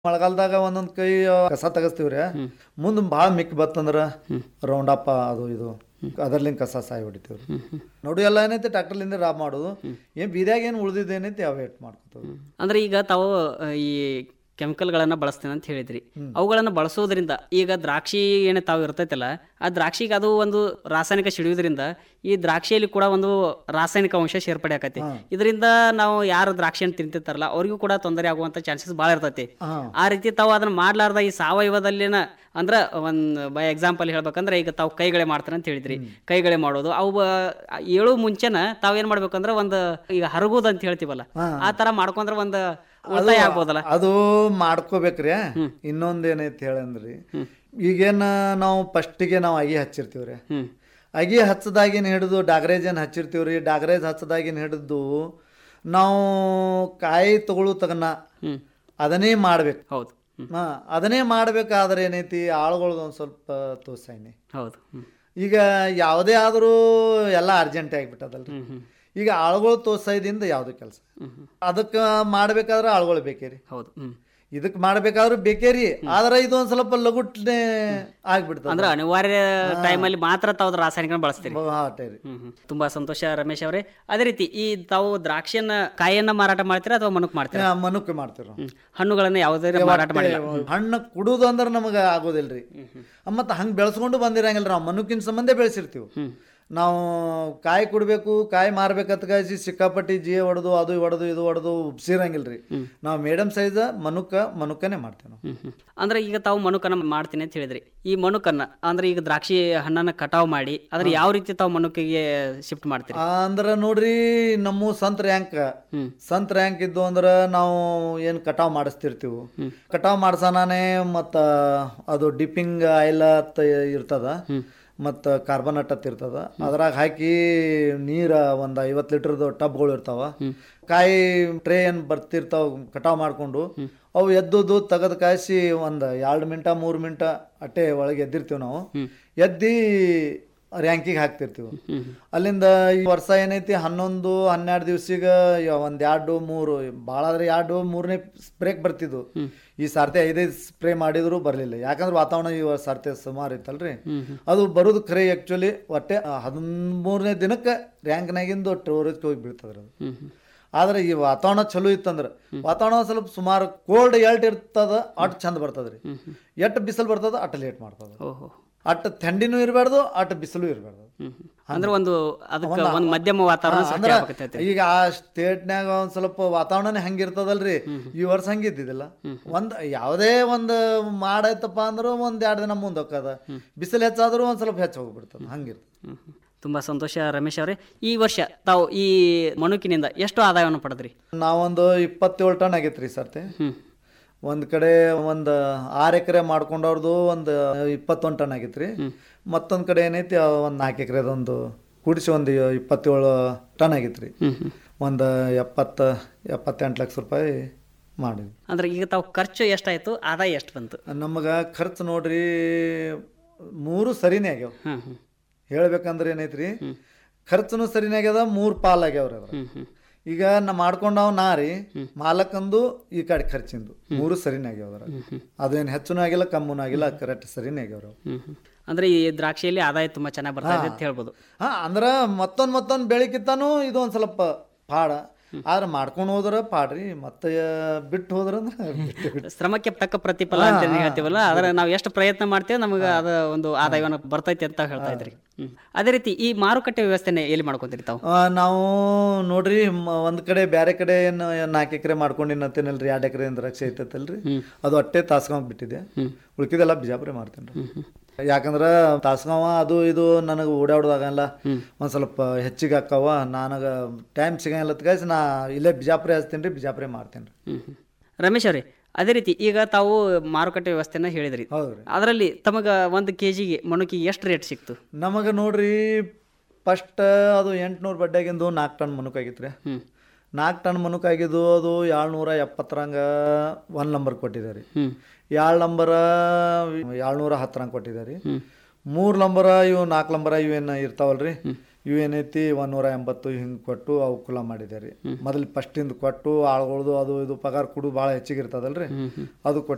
ಮಳೆಗಾಲದಾಗ ಒಂದೊಂದ್ ಕೈ ಕಸ ತೆಗಸ್ತೀವ್ರಿ ಮುಂದ್ ಭಾಳ ಮಿಕ್ ಬತ್ತಂದ್ರ ರೌಂಡ್ ಅಪ್ ಅದು ಇದು ಅದರ್ಲಿಂದ ಕಸ ಸಾಯಿ ಹೊಡಿತೀವ್ರಿ ನೋಡು ಎಲ್ಲ ಏನೈತಿ ಟ್ರ್ಯಾಕ್ಟರ್ಲಿಂದ ರಾಬ್ ಮಾಡೋದು ಏನ್ ಬೀದ್ಯಾಗ ಏನ್ ಉಳ್ದಿದ್ದೇನೈತಿ ಅವ ಏಟ್ ಮಾಡ್ಕೊತಾವ ಅಂದ್ರೆ ಈಗ ತಾವು ಆ, ಈ ಕೆಮಿಕಲ್ಗಳನ್ನ ಬಳಸ್ತೇನೆ ಅಂತ ಹೇಳಿದ್ರಿ ಅವುಗಳನ್ನ ಬಳಸೋದ್ರಿಂದ ಈಗ ದ್ರಾಕ್ಷಿ ಏನು ತಾವು ಇರ್ತೈತಲ್ಲ ಆ ದ್ರಾಕ್ಷಿಗೆ ಅದು ಒಂದು ರಾಸಾಯನಿಕ ಸಿಡಿಯೋದ್ರಿಂದ ಈ ದ್ರಾಕ್ಷಿಯಲ್ಲಿ ಕೂಡ ಒಂದು ರಾಸಾಯನಿಕ ಅಂಶ ಸೇರ್ಪಡೆ ಆಕತಿ ಇದರಿಂದ ನಾವು ಯಾರು ದ್ರಾಕ್ಷಿಯನ್ನು ತಿಂತಿರ್ತಾರಲ್ಲ ಅವ್ರಿಗೂ ಕೂಡ ತೊಂದರೆ ಆಗುವಂತ ಚಾನ್ಸಸ್ ಭಾಳ ಇರ್ತೈತಿ ಹಾ. ಆ ರೀತಿ ತಾವು ಅದನ್ನ ಮಾಡ್ಲಾರ್ದ ಈ ಸಾವಯವದಲ್ಲಿನ ಅಂದ್ರ ಒಂದ್ ಬೈ ಎಕ್ಸಾಂಪಲ್ ಹೇಳ್ಬೇಕಂದ್ರೆ ಈಗ ತಾವು ಕೈಗಳೇ ಮಾಡ್ತಾರೆ ಅಂತ ಹೇಳಿದ್ರಿ ಕೈಗಳೇ ಮಾಡೋದು ಅವು ಬ- ಏಳು ಮುಂಚೆನ ತಾವ್ ಏನ್ ಮಾಡ್ಬೇಕಂದ್ರೆ ಒಂದು ಈಗ ಹರಗೋದು ಅಂತ ಹೇಳ್ತೀವಲ್ಲ ಆ ತರ ಮಾಡ್ಕೊಂಡ್ರೆ ಒಂದು ಉಳಿತಾಯ ಆಗ್ಬೋದಲ್ಲ ಅದು ಮಾಡ್ಕೋಬೇಕ್ರಿ ಇನ್ನೊಂದ್ ಏನೈತಿ ಹೇಳಂದ್ರಿ ಈಗೇನ ನಾವು ಫಸ್ಟಿಗೆ ನಾವು ಅಗಿ ಹಚ್ಚಿರ್ತೀವ್ರಿ ಹ್ಮ್ ಅಗಿ ಹಚ್ಚದಾಗಿನ ಹಿಡಿದು ಡಾಗ್ರೇಜ್ ಏನು ಹಚ್ಚಿರ್ತೀವ್ರಿ ಡಾಗ್ರೇಜ್ ಹಚ್ಚದಾಗಿನ ಹಿಡಿದು ನಾವು ಕಾಯಿ ತಗೊಳ್ಳೋ ತಗನ ಹ್ಮ್ ಅದನ್ನೇ ಮಾಡ್ಬೇಕು ಹೌದು ಹ್ಮ್ ಹಾ ಅದನ್ನೇ ಮಾಡ್ಬೇಕಾದ್ರೆ ಏನೈತಿ ಆಳುಗಳ್ದು ಒಂದು ಸ್ವಲ್ಪ ತೋರ್ಸೈನಿ ಹೌದು ಹ್ಮ್ ಈಗ ಯಾವುದೇ ಆದರೂ ಎಲ್ಲ ಅರ್ಜೆಂಟ್ ಆಗಿಬಿಟ್ಟದಲ್ರಿ ಹ್ಮ್ ಹ್ಮ್ ಈಗ ಆಳುಗಳು ತೋರ್ಸೈದಿಂದ ಯಾವುದು ಕೆಲಸ ಹ್ಮ್ ಹ್ಮ್ ಅದಕ್ಕೆ ಮಾಡ್ಬೇಕಾದ್ರೆ ಆಳುಗಳು ಬೇಕೇ ರೀ ಹೌದು ಹ್ಮ್ ಇದಕ್ಕೆ ಮಾಡ್ಬೇಕಾದ್ರೂ ಬೇಕೇ ರೀ ಆದ್ರೆ ಇದು ಒಂದ್ ಸ್ವಲ್ಪ ಲಗುಟ್ನೆ ಆಗ್ಬಿಡ್ತದ ಅಂದ್ರೆ ಅನಿವಾರ್ಯ ಟೈಮಲ್ಲಿ ಮಾತ್ರ ತಾವು ಅದ್ರ ರಾಸಾಯನಿಕ ಬಳಸ್ತೀರಿ ಹಾಟೆ ರೀ ಹ್ಮ್ ಹ್ಮ್. ತುಂಬಾ ಸಂತೋಷ ರಮೇಶ್ ಅವರೇ ಅದೇ ರೀತಿ ಈ ತಾವು ದ್ರಾಕ್ಷಿಯನ್ನ ಕಾಯಿಯನ್ನ ಮಾರಾಟ ಮಾಡ್ತೀರಾ ಅಥವಾ ಮನುಕ್ ಮಾಡ್ತೀರಾ ಹಾ, ಮನುಕ್ಕೆ ಮಾಡ್ತೀವಿ ನಾವು. ಹ್ಮ್. ಹಣ್ಣುಗಳನ್ನ ಯಾವುದೇ ಮಾರಾಟ ಮಾಡಿಲ್ಲ ಹಣ್ಣು ಕುಡುದು ಅಂದ್ರೆ ನಮಗೆ ಆಗೋದಿಲ್ರಿ ಮತ್ತೆ ಹಂಗೆ ಬೆಳೆಸ್ಕೊಂಡು ಬಂದಿರಂಗಿಲ್ಲ ನಾವು ಮನುಕಿನ ಸಂಬಂಧ ಬೆಳೆಸಿರ್ತೀವಿ ನಾವು ಕಾಯಿ ಕುಡ್ಬೇಕು ಕಾಯಿ ಮಾರ್ಬೇಕಂತ ಕಾಯಿಸಿ ಸಿಕ್ಕಾಪಟ್ಟಿ ಜಿ ಹೊಡೆದು ಅದು ಹೊಡೆದು ಇದು ಹೊಡೆದು ಉಪ್ಸಿರಂಗಿಲ್ರಿ ನಾವು ಮೇಡಮ್ ಸೈಜ್ ಮನುಕ ಮನುಕನೇ ಮಾಡ್ತೇವೆ ನಾವು ಹ್ಮ್ ಹ್ಮ್. ಅಂದ್ರೆ ಈಗ ತಾವು ಮನುಕನ್ನ ಮಾಡ್ತೀನಿ ಅಂತ ಹೇಳಿದ್ರಿ ಈ ಮನುಕನ್ನ ಅಂದ್ರೆ ಈಗ ದ್ರಾಕ್ಷಿ ಹಣ್ಣನ್ನ ಕಟಾವ್ ಮಾಡಿ ಅದ್ರ ಯಾವ ರೀತಿ ತಾವು ಮನುಕಿಗೆ ಶಿಫ್ಟ್ ಮಾಡ್ತೀರಿ ಅಂದ್ರ ನೋಡ್ರಿ ನಮ್ಮ ಸಂತ್ ರ್ಯಾಂಕ್ ಹ್ಮ್. ಸಂತ್ ರ್ಯಾಂಕ್ ಇದ್ದು ಅಂದ್ರ ನಾವು ಏನ್ ಕಟಾವ್ ಮಾಡಿಸ್ತಿರ್ತೀವಿ ಕಟಾವ್ ಮಾಡ್ಸನಾನೆ ಮತ್ತ ಅದು ಡಿಪ್ಪಿಂಗ್ ಆಯಿಲ್ ಅಂತ ಇರ್ತದ ಮತ್ತ ಕಾರ್ಬನ್ ಅಟ್ಟತ್ ಇರ್ತದ ಅದ್ರಾಗ ಹಾಕಿ ನೀರ ಒಂದ್ ಐವತ್ ಲೀಟರ್ದು ಟಬ್ಗಳು ಇರ್ತಾವ ಕಾಯಿ ಟ್ರೇ ಏನ್ ಬರ್ತಿರ್ತಾವ ಕಟಾವ್ ಮಾಡ್ಕೊಂಡು ಅವು ಎದ್ದುದು ತೆಗೆದು ಕಾಯಿಸಿ ಒಂದ್ ಎರಡು ಮಿನಿಟ ಮೂರು ಮಿನಿಟ ಅಟ್ಟೆ ಒಳಗೆ ಎದ್ದಿರ್ತೀವಿ ನಾವು ಎದ್ದಿ ರ್ಯಾಂಕಿಗೆ ಹಾಕ್ತಿರ್ತೀವಿ ಅಲ್ಲಿಂದ ಈ ವರ್ಷ ಏನೈತಿ ಹನ್ನೊಂದು ಹನ್ನೆರಡು ದಿವ್ಸಿಗೆ ಒಂದ್ ಎರಡು ಮೂರು ಭಾಳ ಆದ್ರೆ ಎರಡು ಮೂರನೇ ಸ್ಪ್ರೇಕ್ ಬರ್ತಿದ್ವು ಈ ಸಾರ್ತಿ ಐದೈದು ಸ್ಪ್ರೇ ಮಾಡಿದ್ರು ಬರಲಿಲ್ಲ ಯಾಕಂದ್ರೆ ವಾತಾವರಣ ಈ ವರ್ಷ ಸಾರ್ತಿ ಸುಮಾರು ಇತ್ತಲ್ರಿ ಅದು ಬರೋದು ಖರೆ ಆ್ಯಕ್ಚುಲಿ ಒಟ್ಟೆ ಹದಿಮೂರನೇ ದಿನಕ್ಕೆ ರ್ಯಾಂಕ್ನಾಗಿಂದು ಟೂರಿಸ್ಟ್ ಹೋಗಿ ಬೀಳ್ತದ್ರಿ ಅದು ಹ್ಮ್ ಹ್ಮ್. ಆದ್ರೆ ಈ ವಾತಾವರಣ ಚಲೋ ಇತ್ತಂದ್ರೆ ವಾತಾವರಣ ಸ್ವಲ್ಪ ಸುಮಾರು ಕೋಲ್ಡ್ ಎಲ್ಟ್ ಇರ್ತದ ಅಟ್ ಚಂದ ಬರ್ತದ್ರಿ ಎಟ್ ಬಿಸಿಲು ಬರ್ತದ ಅಟ್ ಲೇಟ್ ಮಾಡ್ತದ ಓಹೋ ಅಟ್ ಥಂಡಿನೂ ಇರಬಾರ್ದು ಅಟ್ ಬಿಸಿಲು ಇರಬಾರ್ದು ಹ್ಮ್ ಹ್ಮ್. ಅಂದ್ರೆ ಒಂದು ಅದಕ್ಕೆ ಒಂದು ಮಧ್ಯಮ ವಾತಾವರಣ ಸೃಷ್ಟಿ ಅಂದ್ರ ಆಗ್ಬೇಕೈತಿ. ಈಗ ಆ ಸ್ಟೇಟ್ನ್ಯಾಗ ಒಂದ್ ಸ್ವಲ್ಪ ವಾತಾವರಣನೇ ಹಂಗಿರ್ತದಲ್ರಿ ಈ ವರ್ಷ ಹಂಗಿದ್ದಿದ್ದಿಲ್ಲ ಒಂದ್ ಯಾವುದೇ ಒಂದ್ ಮಾಡೈತಪ್ಪ ಅಂದ್ರ ಒಂದ್ ಎರಡ್ ದಿನ ಮುಂದ್ ಹೋಗ್ತದ ಬಿಸಿಲು ಹೆಚ್ಚಾದ್ರೂ ಒಂದ್ ಸ್ವಲ್ಪ ಹೆಚ್ಚು ಹೋಗ್ಬಿಡ್ತದ ಹಂಗಿರ್ತದ ಹ್ಮ್ ಹ್ಮ್. ತುಂಬಾ ಸಂತೋಷ ರಮೇಶ್ ಅವರೇ ಈ ವರ್ಷ ತಾವು ಈ ಮನುಕಿನಿಂದ ಎಷ್ಟು ಆದಾಯವನ್ನು ಪಡೆದ್ರಿ ನಾವೊಂದು ಇಪ್ಪತ್ತೇಳು ಟನ್ ಆಗೈತ್ರಿ ಸರ್ತಿ ಹ್ಮ್ ಒಂದ್ ಕಡೆ ಒಂದ್ ಆರ್ ಎಕರೆ ಮಾಡ್ಕೊಂಡವ್ರದ್ದು ಒಂದ್ ಇಪ್ಪತ್ತೊಂದು ಟನ್ ಆಗೈತ್ರಿ ಮತ್ತೊಂದ್ ಕಡೆ ಏನೈತಿ ಆ ಒಂದ್ ನಾಲ್ಕು ಎಕರೆದೊಂದು ಕೂಡಿಸಿ ಒಂದು ಇಪ್ಪತ್ತೇಳು ಟನ್ ಆಗೈತ್ರಿ ಹ್ಮ್ ಹ್ಮ್. ಒಂದು ಎಪ್ಪತ್ತ ಎಪ್ಪತ್ತೆಂಟು ಲಕ್ಷ ರೂಪಾಯಿ ಮಾಡಿದ್ವಿ ಅಂದ್ರೆ ಈಗ ತಾವು ಖರ್ಚು ಎಷ್ಟಾಯ್ತು ಆದಾಯ ಎಷ್ಟು ಬಂತು ನಮಗೆ ಖರ್ಚು ನೋಡ್ರಿ ಮೂರು ಸರಿನೇ ಆಗ್ಯಾವ ಹ್ಮ್ ಹ್ಮ್ ಹೇಳ್ಬೇಕಂದ್ರೆ ಏನೈತ್ರಿ ಖರ್ಚುನು ಸರಿನೇ ಆಗ್ಯದ ಮೂರು ಪಾಲ್ ಆಗ್ಯಾವ್ರಿ ಅದ್ರ ಹ್ಮ್ ಹ್ಮ್ ಈಗ ನಾ ಮಾಡ್ಕೊಂಡವ್ ನಾ ರೀ ಮಾಲಕಂದು ಈ ಕಡೆ ಖರ್ಚಿಂದು ಮೂರು ಸರಿನೇ ಆಗ್ಯಾವ ಅದ್ರಾಗ ಅದೇನು ಹೆಚ್ಚುನೂ ಆಗಿಲ್ಲ ಕಮ್ಮುನೂ ಆಗಿಲ್ಲ ಕರೆಕ್ಟ್ ಸರಿನೇ ಆಗ್ಯಾವ್ರಿ ಅವು ಹ್ಮ್ ಹ್ಮ್. ಅಂದ್ರೆ ಈ ದ್ರಾಕ್ಷಿಯಲ್ಲಿ ಆದಾಯ ತುಂಬಾ ಚೆನ್ನಾಗಿ ಬರ್ತಾ ಇದೆ ಅಂತ ಹೇಳ್ಬೋದು ಹಾ ಅಂದ್ರ ಮತ್ತೊಂದ್ ಮತ್ತೊಂದ್ ಬೆಳಿಕಿತ್ತಾನು ಇದು ಒಂದ್ ಸ್ವಲ್ಪ ಪಾಡ ಆದ್ರೆ ಮಾಡ್ಕೊಂಡು ಹೋದ್ರ ಪಾಡ್ರಿ ಮತ್ತೆ ಬಿಟ್ಟು ಹೋದ್ರ ಅಂದ್ರೆ ಬಿಟ್ಟು ಬಿಟ್ಟು. ಶ್ರಮಕ್ಕೆ ತಕ್ಕ ಪ್ರತಿಫಲ ಅಂತ ಏನ್ ಹೇಳ್ತೀವಲ್ಲ ಆದ್ರೆ ನಾವು ಎಷ್ಟು ಪ್ರಯತ್ನ ಮಾಡ್ತೇವೆ ನಮಗೆ ಅದ ಒಂದು ಆದಾಯವನ್ನು ಬರ್ತೈತಿ ಅಂತ ಹೇಳ್ತಾ ಇದ್ರಿ ಹ್ಮ್. ಅದೇ ರೀತಿ ಈ ಮಾರುಕಟ್ಟೆ ವ್ಯವಸ್ಥೆನೆ ಎಲ್ಲಿ ಮಾಡ್ಕೊಂತೀರಿ ತಾವು ಆ, ನಾವು ನೋಡ್ರಿ ಮ- ಒಂದ್ ಕಡೆ ಬ್ಯಾರೆ ಕಡೆ ಏನು ನಾಲ್ಕು ಎಕರೆ ಮಾಡ್ಕೊಂಡಿನತ್ತೇನಲ್ರಿ ಎರಡು ಎಕರೆ ದ್ರಾಕ್ಷಿ ಐತಲ್ರಿ ಅದು ಅಟ್ಟೆ ತಾಸ್ಗಾಂವ್ ಬಿಟ್ಟಿದೆ ಉಳ್ಕಿದೆಲ್ಲ ಬಿಜಾಪುರ ಮಾಡ್ತೇನ್ರಿ ಯಾಕಂದ್ರ ತಾಸ್ಗಾಂವ ಅದು ಇದು ನನಗೆ ಓಡಾಡೋದಾಗಲ್ಲ ಒಂದ್ ಸ್ವಲ್ಪ ಹೆಚ್ಚಿಗೆ ಆಕ್ಕವ ನನಗ ಟೈಮ್ ಸಿಗಂಗಿಲ್ಲ ಗಾಯ್ಸ್ ನಾ ಇಲ್ಲೇ ಬಿಜಾಪುರ ಹಚ್ತೀನಿ ರೀ ಬಿಜಾಪುರ ಮಾಡ್ತೇನೆ ಹ್ಮ್ ಹ್ಮ್. ರಮೇಶ್ ಅವರೇ ಅದೇ ರೀತಿ ಈಗ ತಾವು ಮಾರುಕಟ್ಟೆ ವ್ಯವಸ್ಥೆನ ಹೇಳಿದ್ರಿ ಹೌದ್ರಿ ಅದರಲ್ಲಿ ತಮಗ ಒಂದು ಕೆಜಿಗೆ ಮಣುಕಿ ಎಷ್ಟು ರೇಟ್ ಸಿಕ್ತು ನಮಗೆ ನೋಡ್ರಿ ಫಸ್ಟ್ ಅದು ಎಂಟ್ನೂರು ಬಡ್ಡೆಗಿಂದು ನಾಲ್ಕು ಟನ್ ಮನುಕಾಗಿತ್ತು ರೀ ಹ್ಮ್ ನಾಲ್ಕು ಟನ್ ಮನುಕಾಗಿದ್ದು ಅದು ಏಳ್ನೂರ ಎಪ್ಪತ್ತರಂಗ ಒನ್ ನಂಬರ್ ಕೊಟ್ಟಿದೆ ರೀ ಹ್ಮ್ ಏಳು ನಂಬರ ಏಳ್ನೂರ ಹತ್ತರಂಗೆ ಕೊಟ್ಟಿದ್ದಾರೆ ರೀ ಮೂರು ನಂಬರ ಇವು ನಾಲ್ಕು ನಂಬರ ಇವೇನು ಇರ್ತಾವಲ್ರಿ ಇವು ಏನೈತಿ ಒಂದೂರ ಎಂಬತ್ತು ಹಿಂಗೆ ಕೊಟ್ಟು ಅವಕುಲ ಮಾಡಿದ್ದಾರೆ ಮೊದಲು ಫಸ್ಟಿಂದ ಕೊಟ್ಟು ಆಳುಗಳದು ಅದು ಇದು ಪಗಾರ ಕೊಡು ಭಾಳ ಹೆಚ್ಚಿಗೆ ಇರ್ತದಲ್ರಿ ಅದು ಕೊಟ್ಟು